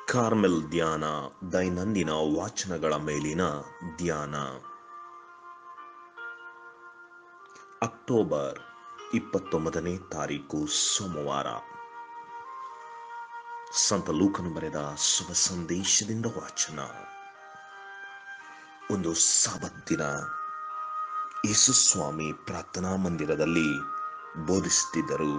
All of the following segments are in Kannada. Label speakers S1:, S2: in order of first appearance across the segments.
S1: ಕಾರ್ಮೆಲ್ ಧ್ಯಾನ ದೈನಂದಿನ ವಾಚನಗಳ ಮೇಲಿನ ಧ್ಯಾನ ಅಕ್ಟೋಬರ್ ಇಪ್ಪತ್ತೊಂಬತ್ತನೇ ತಾರೀಕು ಸೋಮವಾರ ಸಂತ ಲೂಕನು ಬರೆದ ಶುಭ ಸಂದೇಶದಿಂದ ವಾಚನ ಒಂದು ಸಾಬತ್ ದಿನ ಯೇಸು ಸ್ವಾಮಿ ಪ್ರಾರ್ಥನಾ ಮಂದಿರದಲ್ಲಿ ಬೋಧಿಸುತ್ತಿದ್ದರು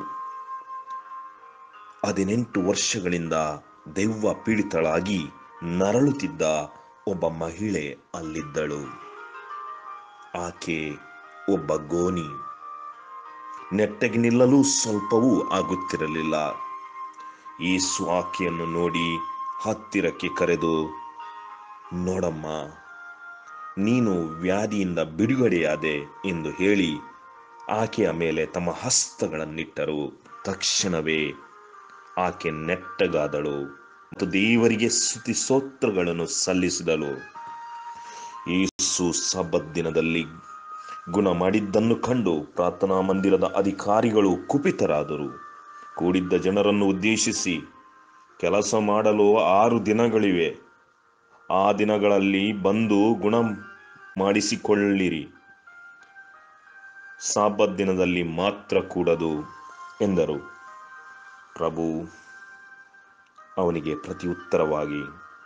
S1: ಹದಿನೆಂಟು ವರ್ಷಗಳಿಂದ ದೆವ್ವ ಪೀಡಿತಳಾಗಿ ನರಳುತ್ತಿದ್ದ ಒಬ್ಬ ಮಹಿಳೆ ಅಲ್ಲಿದ್ದಳು ಆಕೆ ಒಬ್ಬ ಗೋನಿ ನೆಟ್ಟಗೆ ನಿಲ್ಲಲು ಸ್ವಲ್ಪವೂ ಆಗುತ್ತಿರಲಿಲ್ಲ ಯೇಸು ಆಕೆಯನ್ನು ನೋಡಿ ಹತ್ತಿರಕ್ಕೆ ಕರೆದು ನೋಡಮ್ಮ ನೀನು ವ್ಯಾಧಿಯಿಂದ ಬಿಡುಗಡೆಯಾದೆ ಎಂದು ಹೇಳಿ ಆಕೆಯ ಮೇಲೆ ತಮ್ಮ ಹಸ್ತಗಳನ್ನಿಟ್ಟರು ತಕ್ಷಣವೇ ಆಕೆ ನೆಟ್ಟಗಾದಳು ಮತ್ತು ದೇವರಿಗೆ ಸ್ತುತಿ ಸ್ತೋತ್ರಗಳನ್ನು ಸಲ್ಲಿಸಿದಳು ಯೇಸು ಸಬ್ಬತ್ ದಿನದಲ್ಲಿ ಗುಣ ಮಾಡಿದ್ದನ್ನು ಕಂಡು ಪ್ರಾರ್ಥನಾ ಮಂದಿರದ ಅಧಿಕಾರಿಗಳು ಕುಪಿತರಾದರು ಕೂಡಿದ್ದ ಜನರನ್ನು ಉದ್ದೇಶಿಸಿ ಕೆಲಸ ಮಾಡಲು ಆರು ದಿನಗಳಿವೆ ಆ ದಿನಗಳಲ್ಲಿ ಬಂದು ಗುಣ ಮಾಡಿಸಿಕೊಳ್ಳಿರಿ ಸಾಬತ್ ದಿನದಲ್ಲಿ ಮಾತ್ರ ಕೂಡದು ಎಂದರು ಪ್ರಭು ಅವನಿಗೆ ಪ್ರತಿಯುತ್ತರವಾಗಿ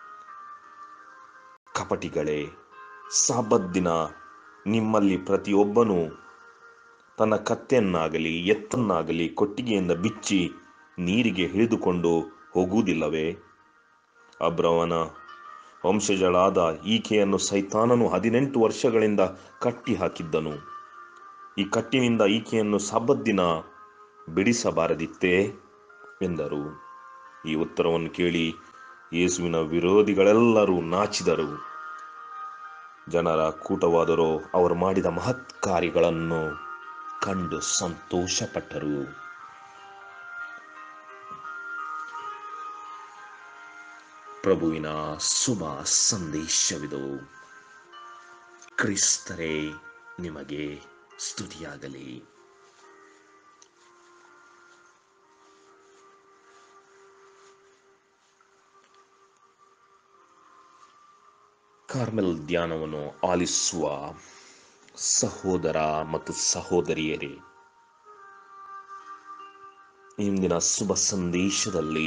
S1: ಕಪಟಿಗಳೇ ಸಾಬತ್ ದಿನ ನಿಮ್ಮಲ್ಲಿ ಪ್ರತಿಯೊಬ್ಬನು ತನ್ನ ಕತ್ತೆಯನ್ನಾಗಲಿ ಎತ್ತನ್ನಾಗಲಿ ಕೊಟ್ಟಿಗೆಯಿಂದ ಬಿಚ್ಚಿ ನೀರಿಗೆ ಹಿಡಿದುಕೊಂಡು ಹೋಗುವುದಿಲ್ಲವೇ ಅಬ್ರವನ ವಂಶಜಳಾದ ಈಕೆಯನ್ನು ಸೈತಾನನು ಹದಿನೆಂಟು ವರ್ಷಗಳಿಂದ ಕಟ್ಟಿ ಹಾಕಿದ್ದನು ಈ ಕಟ್ಟಿನಿಂದ ಈಕೆಯನ್ನು ಸಬ್ಬದ್ದಿನ ಬಿಡಿಸಬಾರದಿತ್ತೇ ಎಂದರು ಈ ಉತ್ತರವನ್ನು ಕೇಳಿ ಯೇಸುವಿನ ವಿರೋಧಿಗಳೆಲ್ಲರೂ ನಾಚಿದರು ಜನರ ಕೂಟವಾದರೂ ಅವರು ಮಾಡಿದ ಮಹತ್ ಕಾರ್ಯಗಳನ್ನು ಕಂಡು ಸಂತೋಷಪಟ್ಟರು ಪ್ರಭುವಿನ ಶುಭ ಸಂದೇಶವಿದು ಕ್ರಿಸ್ತರೇ ನಿಮಗೆ ಸ್ತುತಿಯಾಗಲಿ ಕಾರ್ಮೆಲ್ ಧ್ಯಾನವನ್ನು ಆಲಿಸುವ ಸಹೋದರ ಮತ್ತು ಸಹೋದರಿಯರೇ ಇಂದಿನ ಶುಭ ಸಂದೇಶದಲ್ಲಿ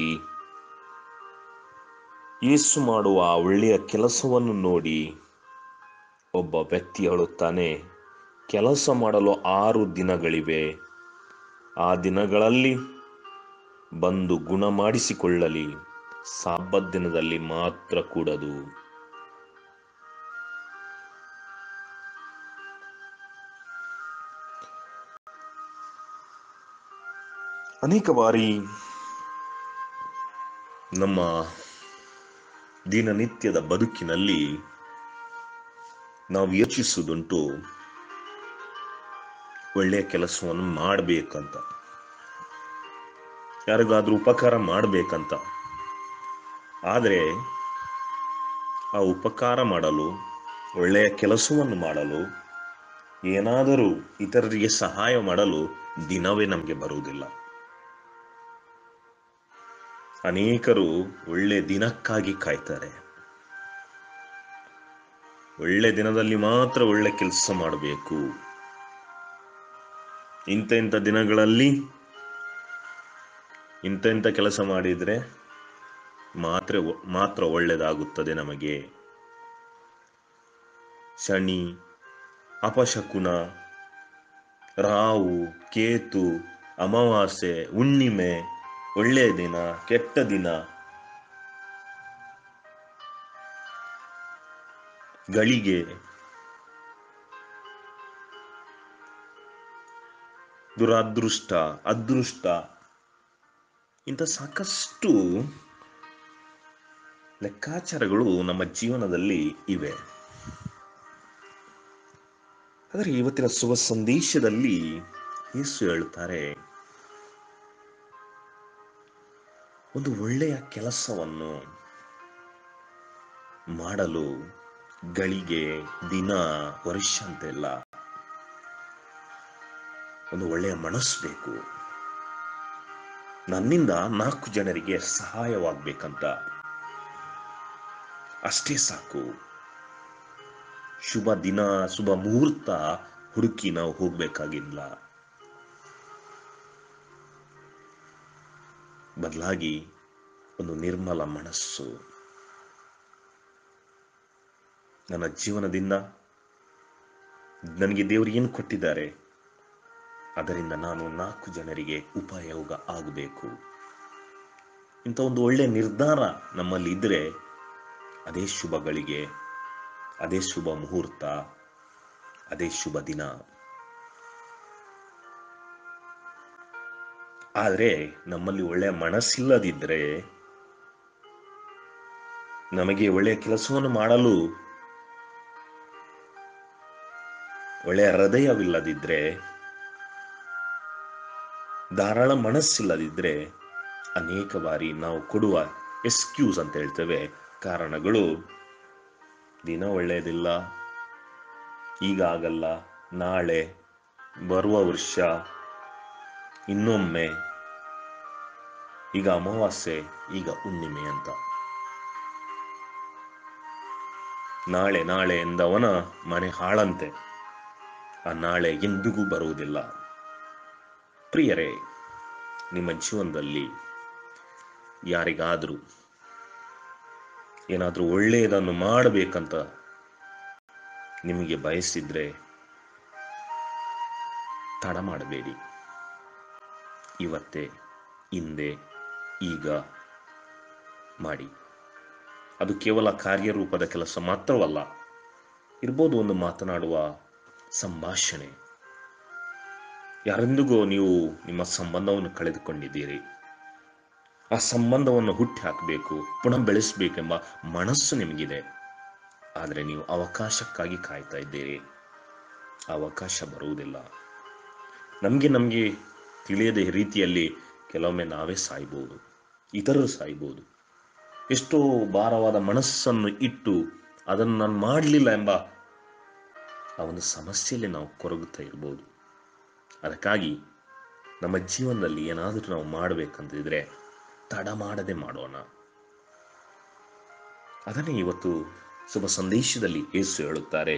S1: ಯೇಸು ಮಾಡುವ ಒಳ್ಳೆಯ ಕೆಲಸವನ್ನು ನೋಡಿ ಒಬ್ಬ ವ್ಯಕ್ತಿ ಹೇಳುತ್ತಾನೆ ಕೆಲಸ ಮಾಡಲು ಆರು ದಿನಗಳಿವೆ ಆ ದಿನಗಳಲ್ಲಿ ಬಂದು ಗುಣ ಮಾಡಿಸಿಕೊಳ್ಳಲಿ ಸಾಬ್ಬತ್ ದಿನದಲ್ಲಿ ಮಾತ್ರ ಕೂಡದು ಅನೇಕ ಬಾರಿ ನಮ್ಮ ದಿನನಿತ್ಯದ ಬದುಕಿನಲ್ಲಿ ನಾವು ಯೋಚಿಸುವುದುಂಟು ಒಳ್ಳೆಯ ಕೆಲಸವನ್ನು ಮಾಡಬೇಕಂತ ಯಾರಿಗಾದ್ರೂ ಉಪಕಾರ ಮಾಡಬೇಕಂತ ಆದರೆ ಆ ಉಪಕಾರ ಮಾಡಲು ಒಳ್ಳೆಯ ಕೆಲಸವನ್ನು ಮಾಡಲು ಏನಾದರೂ ಇತರರಿಗೆ ಸಹಾಯ ಮಾಡಲು ದಿನವೇ ನಮಗೆ ಬರುವುದಿಲ್ಲ ಅನೇಕರು ಒಳ್ಳೆ ದಿನಕ್ಕಾಗಿ ಕಾಯ್ತಾರೆ ಒಳ್ಳೆ ದಿನದಲ್ಲಿ ಮಾತ್ರ ಒಳ್ಳೆ ಕೆಲಸ ಮಾಡಬೇಕು ಇಂಥ ಇಂಥ ದಿನಗಳಲ್ಲಿ ಇಂಥ ಇಂಥ ಕೆಲಸ ಮಾಡಿದರೆ ಮಾತ್ರ ಮಾತ್ರ ಒಳ್ಳೆಯದಾಗುತ್ತದೆ ನಮಗೆ ಶನಿ ಅಪಶಕುನ ರಾವು ಕೇತು ಅಮಾವಾಸ್ಯೆ ಹುಣ್ಣಿಮೆ ಒಳ್ಳೆಯ ದಿನ ಕೆಟ್ಟ ದಿನ ಗಳಿಗೆ ದುರಾದೃಷ್ಟ ಅದೃಷ್ಟ ಇಂಥ ಸಾಕಷ್ಟು ಲೆಕ್ಕಾಚಾರಗಳು ನಮ್ಮ ಜೀವನದಲ್ಲಿ ಇವೆ ಆದರೆ ಇವತ್ತಿನ ಶುಭ ಸಂದೇಶದಲ್ಲಿ ಯೇಸು ಹೇಳ್ತಾರೆ ಒಂದು ಒಳ್ಳೆಯ ಕೆಲಸವನ್ನು ಮಾಡಲು ಗಳಿಗೆ ದಿನ ವರ್ಷ ಅಂತೆಲ್ಲ ಒಂದು ಒಳ್ಳೆಯ ಮನಸ್ಸು ಬೇಕು ನನ್ನಿಂದ ನಾಲ್ಕು ಜನರಿಗೆ ಸಹಾಯವಾಗಬೇಕಂತ ಅಷ್ಟೇ ಸಾಕು ಶುಭ ದಿನ ಶುಭ ಮುಹೂರ್ತ ಹುಡುಕಿ ನಾವು ಹೋಗ್ಬೇಕಾಗಿಲ್ಲ ಬದಲಾಗಿ ಒಂದು ನಿರ್ಮಲ ಮನಸ್ಸು ನನ್ನ ಜೀವನದಿಂದ ನನಗೆ ದೇವರು ಏನು ಕೊಟ್ಟಿದ್ದಾರೆ ಅದರಿಂದ ನಾನು ನಾಲ್ಕು ಜನರಿಗೆ ಉಪಯೋಗ ಆಗಬೇಕು ಇಂಥ ಒಂದು ಒಳ್ಳೆ ನಿರ್ಧಾರ ನಮ್ಮಲ್ಲಿ ಇದ್ರೆ ಅದೇ ಶುಭಗಳಿಗೆ ಅದೇ ಶುಭ ಮುಹೂರ್ತ ಅದೇ ಶುಭ ದಿನ ಆದರೆ ನಮ್ಮಲ್ಲಿ ಒಳ್ಳೆಯ ಮನಸ್ಸಿಲ್ಲದಿದ್ದರೆ ನಮಗೆ ಒಳ್ಳೆಯ ಕೆಲಸವನ್ನು ಮಾಡಲು ಒಳ್ಳೆಯ ಹೃದಯವಿಲ್ಲದಿದ್ರೆ ಧಾರಾಳ ಮನಸ್ಸಿಲ್ಲದಿದ್ರೆ ಅನೇಕ ಬಾರಿ ನಾವು ಕೊಡುವ ಎಕ್ಸ್ಕ್ಯೂಸ್ ಅಂತ ಹೇಳ್ತೇವೆ ಕಾರಣಗಳು ದಿನ ಒಳ್ಳೆಯದಿಲ್ಲ ಈಗ ಆಗಲ್ಲ ನಾಳೆ ಬರುವ ವರ್ಷ ಇನ್ನೊಮ್ಮೆ ಈಗ ಅಮಾವಾಸ್ಯೆ ಈಗ ಹುಣ್ಣಿಮೆ ಅಂತ ನಾಳೆ ನಾಳೆ ಎಂದವನ ಮನೆ ಹಾಳಂತೆ ಆ ನಾಳೆ ಎಂದಿಗೂ ಬರುವುದಿಲ್ಲ ಪ್ರಿಯರೇ ನಿಮ್ಮ ಜೀವನದಲ್ಲಿ ಯಾರಿಗಾದರೂ ಏನಾದರೂ ಒಳ್ಳೆಯದನ್ನು ಮಾಡಬೇಕಂತ ನಿಮಗೆ ಬಯಸಿದ್ರೆ ತಡ ಮಾಡಬೇಡಿ ಇವತ್ತೇ ಹಿಂದೆ ಈಗ ಮಾಡಿ ಅದು ಕೇವಲ ಕಾರ್ಯರೂಪದ ಕೆಲಸ ಮಾತ್ರವಲ್ಲ ಇರ್ಬೋದು ಒಂದು ಮಾತನಾಡುವ ಸಂಭಾಷಣೆ ಯಾರೊಂದಿಗೋ ನೀವು ನಿಮ್ಮ ಸಂಬಂಧವನ್ನು ಕಳೆದುಕೊಂಡಿದ್ದೀರಿ ಆ ಸಂಬಂಧವನ್ನು ಹುಟ್ಟಿ ಹಾಕಬೇಕು ಪುನಃ ಬೆಳೆಸಬೇಕೆಂಬ ಮನಸ್ಸು ನಿಮಗಿದೆ ಆದರೆ ನೀವು ಅವಕಾಶಕ್ಕಾಗಿ ಕಾಯ್ತಾ ಇದ್ದೀರಿ ಆ ಅವಕಾಶ ಬರುವುದಿಲ್ಲ ನಮಗೆ ನಮಗೆ ತಿಳಿಯದ ರೀತಿಯಲ್ಲಿ ಕೆಲವೊಮ್ಮೆ ನಾವೇ ಸಾಯ್ಬೋದು ಇತರರು ಸಾಯ್ಬೋದು ಎಷ್ಟೋ ಭಾರವಾದ ಮನಸ್ಸನ್ನು ಇಟ್ಟು ಅದನ್ನು ನಾನು ಮಾಡಲಿಲ್ಲ ಎಂಬ ಆ ಒಂದು ಸಮಸ್ಯೆಯಲ್ಲಿ ನಾವು ಕೊರಗುತ್ತಾ ಇರ್ಬೋದು ಅದಕ್ಕಾಗಿ ನಮ್ಮ ಜೀವನದಲ್ಲಿ ಏನಾದರೂ ನಾವು ಮಾಡಬೇಕಂತಿದ್ರೆ ತಡ ಮಾಡದೆ ಮಾಡೋಣ ಅದನ್ನೇ ಇವತ್ತು ಶುಭ ಸಂದೇಶದಲ್ಲಿ ಯೇಸು ಹೇಳುತ್ತಾರೆ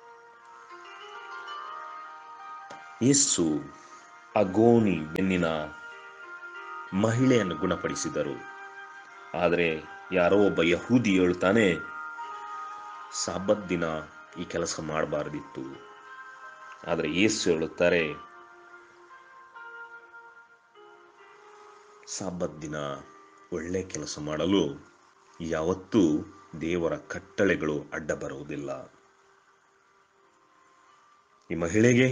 S1: ಯೇಸು ಆ ಗೋಣಿ ಬೆನ್ನಿನ ಮಹಿಳೆಯನ್ನು ಗುಣಪಡಿಸಿದರು ಆದರೆ ಯಾರೋ ಒಬ್ಬ ಯಹೂದಿ ಹೇಳ್ತಾನೆ ಸಾಬತ್ ದಿನ ಈ ಕೆಲಸ ಮಾಡಬಾರ್ದಿತ್ತು ಆದರೆ ಯೇಸು ಹೇಳುತ್ತಾರೆ ಸಾಬತ್ ದಿನ ಒಳ್ಳೆ ಕೆಲಸ ಮಾಡಲು ಯಾವತ್ತೂ ದೇವರ ಕಟ್ಟಳೆಗಳು ಅಡ್ಡ ಬರುವುದಿಲ್ಲ ಈ ಮಹಿಳೆಗೆ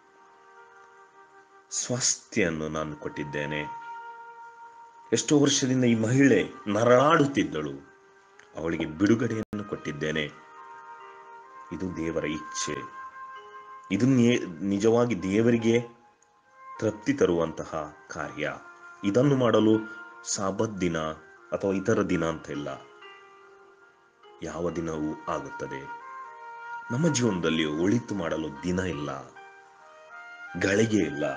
S1: ಸ್ವಾಸ್ಥ್ಯನ್ನು ನಾನು ಕೊಟ್ಟಿದ್ದೇನೆ ಎಷ್ಟೋ ವರ್ಷದಿಂದ ಈ ಮಹಿಳೆ ನರಳಾಡುತ್ತಿದ್ದಳು ಅವಳಿಗೆ ಬಿಡುಗಡೆಯನ್ನು ಕೊಟ್ಟಿದ್ದೇನೆ ಇದು ದೇವರ ಇಚ್ಛೆ ಇದು ನೇ- ನಿಜವಾಗಿ ದೇವರಿಗೆ ತೃಪ್ತಿ ತರುವಂತಹ ಕಾರ್ಯ ಇದನ್ನು ಮಾಡಲು ಸಾಬತ್ ದಿನ ಅಥವಾ ಇತರ ದಿನ ಅಂತ ಇಲ್ಲ ಯಾವ ದಿನವೂ ಆಗುತ್ತದೆ ನಮ್ಮ ಜೀವನದಲ್ಲಿ ಒಳಿತು ಮಾಡಲು ದಿನ ಇಲ್ಲ ಗಳಿಗೆ ಇಲ್ಲ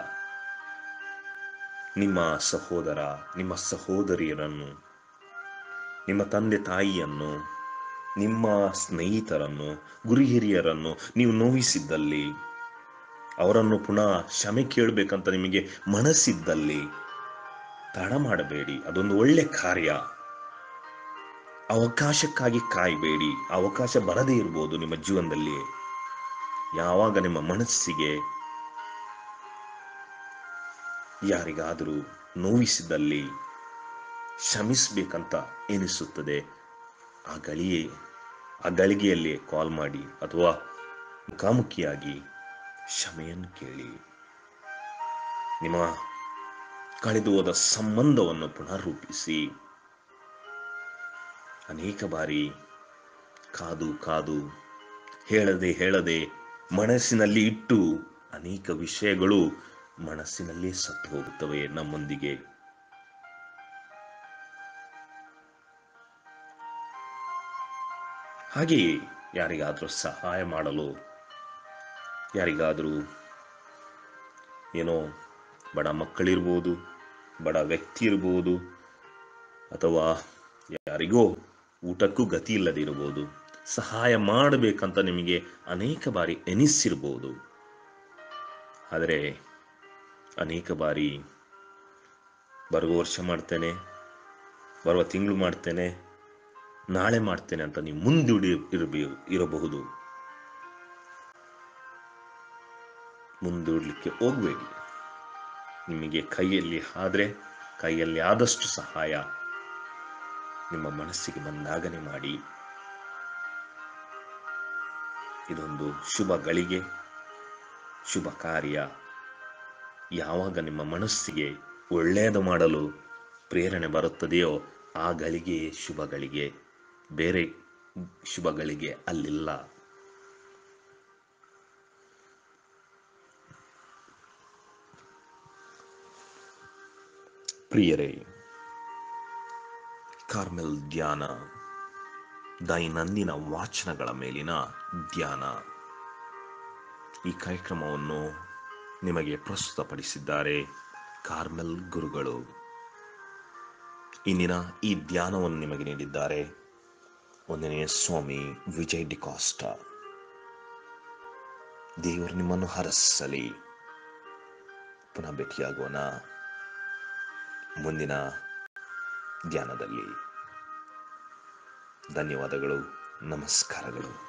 S1: ನಿಮ್ಮ ಸಹೋದರ ನಿಮ್ಮ ಸಹೋದರಿಯರನ್ನು ನಿಮ್ಮ ತಂದೆ ತಾಯಿಯನ್ನು ನಿಮ್ಮ ಸ್ನೇಹಿತರನ್ನು ಗುರು ಹಿರಿಯರನ್ನು ನೀವು ನೋವಿಸಿದ್ದಲ್ಲಿ ಅವರನ್ನು ಪುನಃ ಕ್ಷಮೆ ಕೇಳಬೇಕಂತ ನಿಮಗೆ ಮನಸ್ಸಿದ್ದಲ್ಲಿ ತಡ ಮಾಡಬೇಡಿ ಅದೊಂದು ಒಳ್ಳೆ ಕಾರ್ಯ ಅವಕಾಶಕ್ಕಾಗಿ ಕಾಯಬೇಡಿ ಅವಕಾಶ ಬರದೇ ಇರ್ಬೋದು ನಿಮ್ಮ ಜೀವನದಲ್ಲಿ ಯಾವಾಗ ನಿಮ್ಮ ಮನಸ್ಸಿಗೆ ಯಾರಿಗಾದರೂ ನೋವಿಸಿದಲ್ಲಿ ಕ್ಷಮಿಸಬೇಕಂತ ಎನಿಸುತ್ತದೆ ಆ ಗಳಿಯೇ ಆ ಗಳಿಗೆಯಲ್ಲಿ ಕಾಲ್ ಮಾಡಿ ಅಥವಾ ಮುಖಾಮುಖಿಯಾಗಿ ಕ್ಷಮೆಯನ್ನು ಕೇಳಿ ನಿಮ್ಮ ಕಳೆದು ಹೋದ ಸಂಬಂಧವನ್ನು ಪುನರ್ರೂಪಿಸಿ ಅನೇಕ ಬಾರಿ ಕಾದು ಕಾದು ಹೇಳದೆ ಹೇಳದೆ ಮನಸ್ಸಿನಲ್ಲಿ ಇಟ್ಟು ಅನೇಕ ವಿಷಯಗಳು ಮನಸ್ಸಿನಲ್ಲೇ ಸತ್ತು ಹೋಗುತ್ತವೆ ನಮ್ಮೊಂದಿಗೆ ಹಾಗೆಯೇ ಯಾರಿಗಾದರೂ ಸಹಾಯ ಮಾಡಲು ಯಾರಿಗಾದರೂ ಏನೋ ಬಡ ಮಕ್ಕಳಿರ್ಬೋದು ಬಡ ವ್ಯಕ್ತಿ ಇರ್ಬೋದು ಅಥವಾ ಯಾರಿಗೋ ಊಟಕ್ಕೂ ಗತಿ ಇಲ್ಲದೆ ಇರಬಹುದು ಸಹಾಯ ಮಾಡಬೇಕಂತ ನಿಮಗೆ ಅನೇಕ ಬಾರಿ ಎನಿಸಿರ್ಬೋದು ಆದರೆ ಅನೇಕ ಬಾರಿ ಬರುವ ವರ್ಷ ಮಾಡ್ತೇನೆ ಬರುವ ತಿಂಗಳು ಮಾಡ್ತೇನೆ ನಾಳೆ ಮಾಡ್ತೇನೆ ಅಂತ ನೀವು ಮುಂದೂಡಿ ಇರಬೇ ಇರಬಹುದು ಮುಂದೂಡಲಿಕ್ಕೆ ಹೋಗಬೇಡಿ ನಿಮಗೆ ಕೈಯಲ್ಲಿ ಆದ್ರೆ ಕೈಯಲ್ಲಿ ಆದಷ್ಟು ಸಹಾಯ ನಿಮ್ಮ ಮನಸ್ಸಿಗೆ ಬಂದಾಗನೇ ಮಾಡಿ ಇದೊಂದು ಶುಭ ಗಳಿಗೆ ಶುಭ ಕಾರ್ಯ ಯಾವಾಗ ನಿಮ್ಮ ಮನಸ್ಸಿಗೆ ಒಳ್ಳೆಯದು ಮಾಡಲು ಪ್ರೇರಣೆ ಬರುತ್ತದೆಯೋ ಆ ಗಳಿಗೆ ಶುಭ ಗಳಿಗೆ ಬೇರೆ ಶುಭ ಗಳಿಗೆ ಅಲ್ಲಿಲ್ಲ ಪ್ರಿಯರೇ ಕಾರ್ಮೆಲ್ ಧ್ಯಾನ ದೈನಂದಿನ ವಾಚನಗಳ ಮೇಲಿನ ಧ್ಯಾನ ಈ ಕಾರ್ಯಕ್ರಮವನ್ನು ನಿಮಗೆ ಪ್ರಸ್ತುತಪಡಿಸಿದ್ದಾರೆ ಕಾರ್ಮೆಲ್ ಗುರುಗಳು ಇಂದಿನ ಈ ಧ್ಯಾನವನ್ನು ನಿಮಗೆ ನೀಡಿದ್ದಾರೆ ಒಂದನೆಯ ಸ್ವಾಮಿ ವಿಜಯ್ ಡಿಕಾಸ್ಟ ದೇವರು ನಿಮ್ಮನ್ನು ಹರಸಲಿ ಪುನಃ ಭೇಟಿಯಾಗೋಣ ಮುಂದಿನ ಧ್ಯಾನದಲ್ಲಿ ಧನ್ಯವಾದಗಳು ನಮಸ್ಕಾರಗಳು